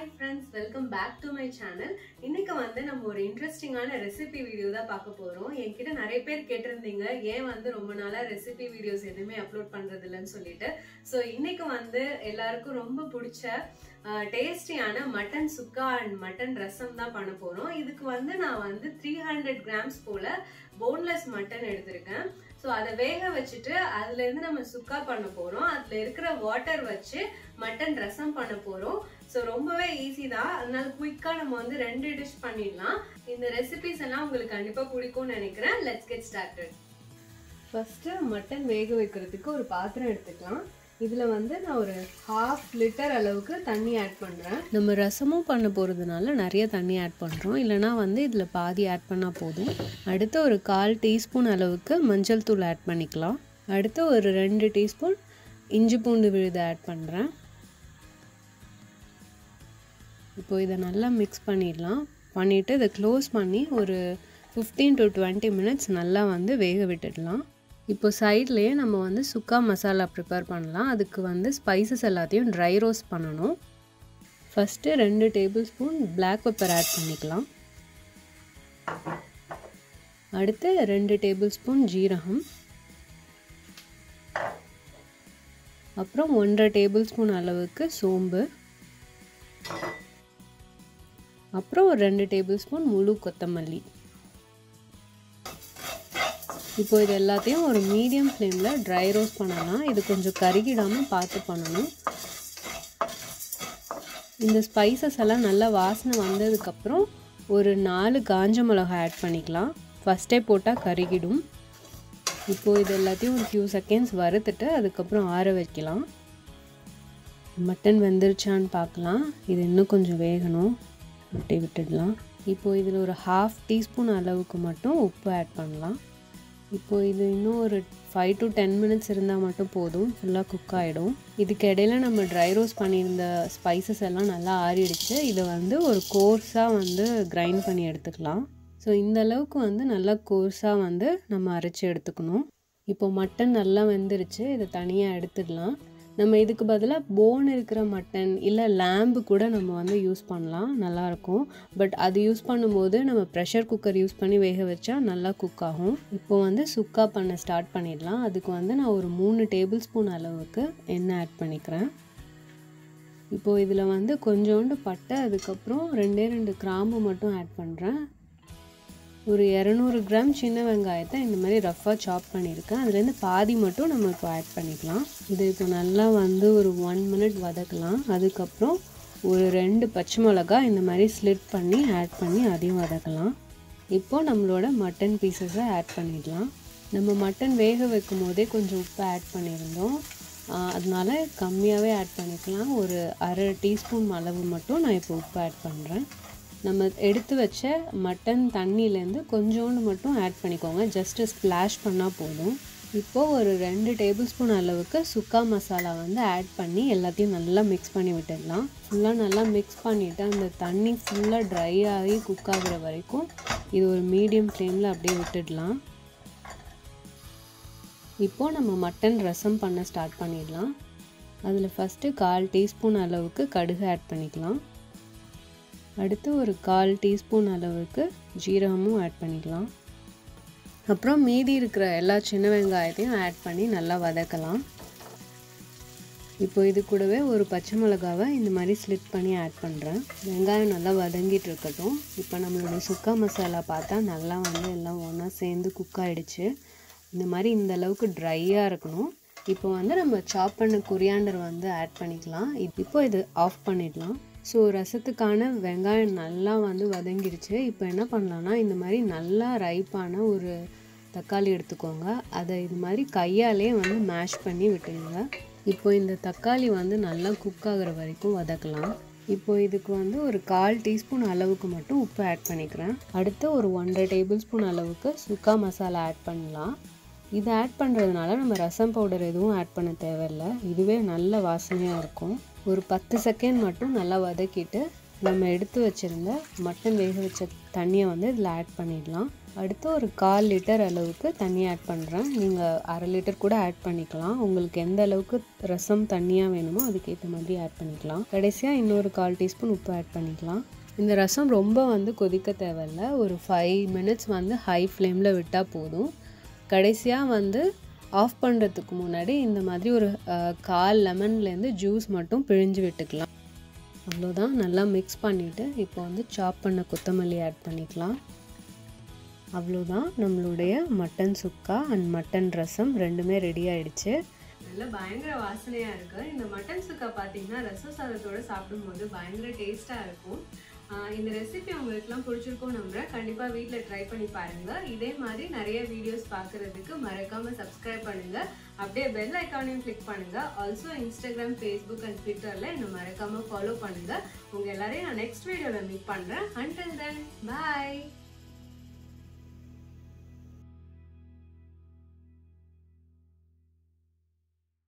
hi friends welcome back to my channel இன்னைக்கு வந்து நம்ம ஒரு இன்ட்ரெஸ்டிங்கான ரெசிபி வீடியோ தான் பார்க்க போறோம் என்கிட்ட நிறைய பேர் கேட்டிருந்தீங்க ஏன் வந்து ரொம்ப நாளா ரெசிபி வீடியோஸ் எதுவுமே அப்லோட் பண்றது இல்லைன்னு சொல்லிட்டு ஸோ இன்னைக்கு வந்து எல்லாருக்கும் ரொம்ப பிடிச்ச டேஸ்டியான mutton chukka and mutton rasam தான் பண்ண போறோம் இதுக்கு வந்து நான் வந்து த்ரீ ஹண்ட்ரட் கிராம்ஸ் போல போன்லெஸ் மட்டன் எடுத்திருக்கேன் ஸோ அதை வேக வச்சுட்டு அதுல இருந்து நம்ம சுக்கா பண்ண போறோம் அதுல இருக்கிற வாட்டர் வச்சு மட்டன் ரசம் பண்ண போறோம் ஸோ ரொம்பவே ஈஸி தான் அதனால குயிக்காக நம்ம வந்து ரெண்டு டிஷ் பண்ணிடலாம் இந்த ரெசிபிஸ் எல்லாம் உங்களுக்கு கண்டிப்பாக பிடிக்கும்னு நினைக்கிறேன் let's get started first mutton வேக வைக்கிறதுக்கு ஒரு பாத்திரம் எடுத்துக்கலாம் இதில் வந்து நான் ஒரு ஹாஃப் லிட்டர் அளவுக்கு தண்ணி ஆட் பண்ணுறேன் நம்ம ரசமும் பண்ண போகிறதுனால நிறைய தண்ணி ஆட் பண்ணுறோம் இல்லைனா வந்து இதில் பாதி ஆட் பண்ணால் போதும் அடுத்து ஒரு கால் டீஸ்பூன் அளவுக்கு மஞ்சள் தூள் ஆட் பண்ணிக்கலாம் அடுத்து ஒரு ரெண்டு டீஸ்பூன் இஞ்சி பூண்டு விழுது ஆட் பண்ணுறேன் இப்போ இதை நல்லா மிக்ஸ் பண்ணிடலாம் பண்ணிவிட்டு இதை க்ளோஸ் பண்ணி ஒரு ஃபிஃப்டீன் டு டுவெண்ட்டி மினிட்ஸ் நல்லா வந்து வேக விட்டுடலாம் இப்போ சைட்லேயே நம்ம வந்து சுக்கா மசாலா ப்ரிப்பேர் பண்ணலாம் அதுக்கு வந்து ஸ்பைசஸ் எல்லாத்தையும் ட்ரை ரோஸ்ட் பண்ணணும் ஃபஸ்ட்டு ரெண்டு tablespoon black pepper add பண்ணிக்கலாம் அடுத்து ரெண்டு டேபிள் ஸ்பூன் ஜீரகம் அப்புறம் ஒன்றரை டேபிள் ஸ்பூன் அளவுக்கு சோம்பு அப்புறம் ஒரு ரெண்டு டேபிள் ஸ்பூன் முழு கொத்தமல்லி இப்போ இது எல்லாத்தையும் ஒரு மீடியம் ஃப்ளேமில் ட்ரை ரோஸ்ட் பண்ணலாம் இது கொஞ்சம் கருகிடாமல் பார்த்து பண்ணணும் இந்த ஸ்பைசஸ் எல்லாம் நல்லா வாசனை வந்ததுக்கப்புறம் ஒரு நாலு காஞ்ச மிளகா ஆட் பண்ணிக்கலாம் ஃபஸ்ட்டே போட்டால் கருகிடும் இப்போது இது எல்லாத்தையும் ஒரு ஃபியூ செகண்ட்ஸ் வறுத்துட்டு அதுக்கப்புறம் ஆற வைக்கலாம் மட்டன் வெந்துருச்சான்னு பார்க்கலாம் இது இன்னும் கொஞ்சம் வேகணும் விட்டு விட்டுடலாம் இப்போது இதில் ஒரு ஹாஃப் டீஸ்பூன் அளவுக்கு மட்டும் உப்பு ஆட் பண்ணலாம் இப்போது இது இன்னும் ஒரு ஃபைவ் டு டென் மினிட்ஸ் இருந்தால் மட்டும் போதும் ஃபுல்லாக குக் ஆகிடும் இதுக்கு இடையில நம்ம ட்ரை ரோஸ்ட் பண்ணியிருந்த ஸ்பைசஸ் எல்லாம் நல்லா ஆறிடுச்சு இதை வந்து ஒரு கோர்ஸாக வந்து கிரைண்ட் பண்ணி எடுத்துக்கலாம் ஸோ இந்த அளவுக்கு வந்து நல்லா கோர்ஸாக வந்து நம்ம அரைச்சி எடுத்துக்கணும் இப்போ மட்டன் நல்லா வெந்துருச்சு இதை தனியாக எடுத்துடலாம் நம்ம இதுக்கு பதிலாக போன் இருக்கிற மட்டன் இல்லை லேம்பு கூட நம்ம வந்து யூஸ் பண்ணலாம் நல்லாயிருக்கும் பட் அது யூஸ் பண்ணும்போது நம்ம ப்ரெஷர் குக்கர் யூஸ் பண்ணி வேக வச்சா நல்லா குக் ஆகும் இப்போ வந்து சுக்கா பண்ண ஸ்டார்ட் பண்ணிடலாம் அதுக்கு வந்து நான் ஒரு மூணு டேபிள் ஸ்பூன் அளவுக்கு எண்ணெய் ஆட் பண்ணிக்கிறேன் இப்போது இதில் வந்து கொஞ்சோண்டு பட்டை அதுக்கப்புறம் ரெண்டே ரெண்டு கிராம்பு மட்டும் ஆட் பண்ணுறேன் ஒரு இரநூறு கிராம் சின்ன வெங்காயத்தை இந்த மாதிரி ரஃப்பாக சாப் பண்ணியிருக்கேன் அதுலேருந்து பாதி மட்டும் நம்ம இப்போ ஆட் பண்ணிக்கலாம் இது இப்போ நல்லா வந்து ஒரு ஒன் மினிட் வதக்கலாம் அதுக்கப்புறம் ஒரு ரெண்டு பச்சை மிளகா இந்த மாதிரி ஸ்லிட் பண்ணி ஆட் பண்ணி அதையும் வதக்கலாம் இப்போது நம்மளோட மட்டன் பீசஸை ஆட் பண்ணிடலாம் நம்ம மட்டன் வேக வைக்கும் போதே கொஞ்சம் உப்பு ஆட் பண்ணியிருந்தோம் அதனால கம்மியாகவே ஆட் பண்ணிக்கலாம் ஒரு அரை டீஸ்பூன் அளவு மட்டும் நான் இப்போ உப்பு ஆட் பண்ணுறேன் நம்ம எடுத்து வச்ச மட்டன் தண்ணியிலேருந்து கொஞ்சோண்டு மட்டும் ஆட் பண்ணிக்கோங்க ஜஸ்ட்டு ஸ்ப்ளாஷ் பண்ணால் போதும் இப்போது ஒரு ரெண்டு டேபிள் ஸ்பூன் அளவுக்கு சுக்கா மசாலா வந்து ஆட் பண்ணி எல்லாத்தையும் நல்லா மிக்ஸ் பண்ணி விட்டுடலாம் ஃபுல்லாக நல்லா மிக்ஸ் பண்ணிவிட்டு அந்த தண்ணி ஃபுல்லாக ட்ரை ஆகி குக் ஆகுற வரைக்கும் இது ஒரு மீடியம் ஃப்ளேமில் அப்படியே விட்டுடலாம் இப்போது நம்ம மட்டன் ரசம் பண்ண ஸ்டார்ட் பண்ணிடலாம் அதில் ஃபஸ்ட்டு கால் டீஸ்பூன் அளவுக்கு கடுகு ஆட் பண்ணிக்கலாம் அடுத்து ஒரு கால் டீஸ்பூன் அளவுக்கு ஜீரகமும் ஆட் பண்ணிக்கலாம் அப்புறம் மீதி இருக்கிற எல்லா சின்ன வெங்காயத்தையும் ஆட் பண்ணி நல்லா வதக்கலாம் இப்போ இது கூடவே ஒரு பச்சை மிளகாவை இந்த மாதிரி ஸ்லிட் பண்ணி ஆட் பண்ணுறேன் வெங்காயம் நல்லா வதங்கிட்டு இருக்கட்டும் இப்போ நம்மளுடைய சுக்கா மசாலா பார்த்தா நல்லா வந்து எல்லாம் ஒன்றா சேர்ந்து குக் ஆகிடுச்சு இந்த மாதிரி இந்த அளவுக்கு ட்ரையாக இருக்கணும் இப்போ வந்து நம்ம சாப் பண்ண கொரியாண்டர் வந்து ஆட் பண்ணிக்கலாம் இப்போ இது ஆஃப் பண்ணிடலாம் ஸோ ரசத்துக்கான வெங்காயம் நல்லா வந்து வதங்கிடுச்சு இப்போ என்ன பண்ணலான்னா இந்த மாதிரி நல்லா ரைப்பான ஒரு தக்காளி எடுத்துக்கோங்க அதை இது மாதிரி கையாலே வந்து மேஷ் பண்ணி விட்டுடுங்க இப்போ இந்த தக்காளி வந்து நல்லா குக் ஆகிற வரைக்கும் வதக்கலாம் இப்போ இதுக்கு வந்து ஒரு கால் டீஸ்பூன் அளவுக்கு மட்டும் உப்பு ஆட் பண்ணிக்கிறேன் அடுத்து ஒரு ஒன்றரை டேபிள் ஸ்பூன் அளவுக்கு சுக்கா மசாலா ஆட் பண்ணலாம் இதை ஆட் பண்ணுறதுனால நம்ம ரசம் பவுடர் எதுவும் ஆட் பண்ண தேவையில்லை இதுவே நல்ல வாசனையாக இருக்கும் ஒரு பத்து செகண்ட் மட்டும் நல்லா வதக்கிட்டு நம்ம எடுத்து வச்சுருந்த மட்டன் வேக வச்ச தண்ணியை வந்து இதில் ஆட் பண்ணிடலாம் அடுத்து ஒரு கால் லிட்டர் அளவுக்கு தண்ணி ஆட் பண்ணுறேன் நீங்கள் அரை லிட்டர் கூட ஆட் பண்ணிக்கலாம் உங்களுக்கு எந்த அளவுக்கு ரசம் தண்ணியாக வேணுமோ அதுக்கேற்ற மாதிரி ஆட் பண்ணிக்கலாம் கடைசியாக இன்னொரு கால் டீஸ்பூன் உப்பு ஆட் பண்ணிக்கலாம் இந்த ரசம் ரொம்ப வந்து கொதிக்க தேவையில்ல ஒரு ஃபைவ் மினிட்ஸ் வந்து ஹை ஃப்ளேமில் விட்டால் போதும் கடைசியாக வந்து ஆஃப் பண்ணுறதுக்கு முன்னாடி இந்த மாதிரி ஒரு கால் லெமன்லேருந்து ஜூஸ் மட்டும் பிழிஞ்சு விட்டுக்கலாம் அவ்வளோதான் நல்லா மிக்ஸ் பண்ணிவிட்டு இப்போ வந்து சாப் பண்ண கொத்தமல்லி ஆட் பண்ணிக்கலாம் அவ்வளோதான் நம்மளுடைய mutton chukka and mutton rasam ரெண்டுமே ரெடி ஆயிடுச்சு நல்ல பயங்கர வாசனையா இருக்கு இந்த மட்டன் சுக்கா பாத்தீங்கன்னா ரசம் சாதத்தோட சாப்பிடும்போது பயங்கர டேஸ்டா இருக்கும் இந்த ரெசிபி உங்களுக்குலாம் பிடிச்சிருக்கும் நம்புறேன் கண்டிப்பா வீட்டில் ட்ரை பண்ணி பாருங்க இதே மாதிரி நிறைய வீடியோஸ் பார்க்கறதுக்கு மறக்காம சப்ஸ்கிரைப் பண்ணுங்க அப்படியே பெல் ஐக்கானையும் கிளிக் பண்ணுங்க ஆல்சோ இன்ஸ்டாகிராம் ஃபேஸ்புக் அண்ட் ட்விட்டர்ல என்ன மறக்காம ஃபாலோ பண்ணுங்க உங்க எல்லாரையும் நான் நெக்ஸ்ட் வீடியோவில் மீட் பண்றேன் அண்டில் தென் பாய்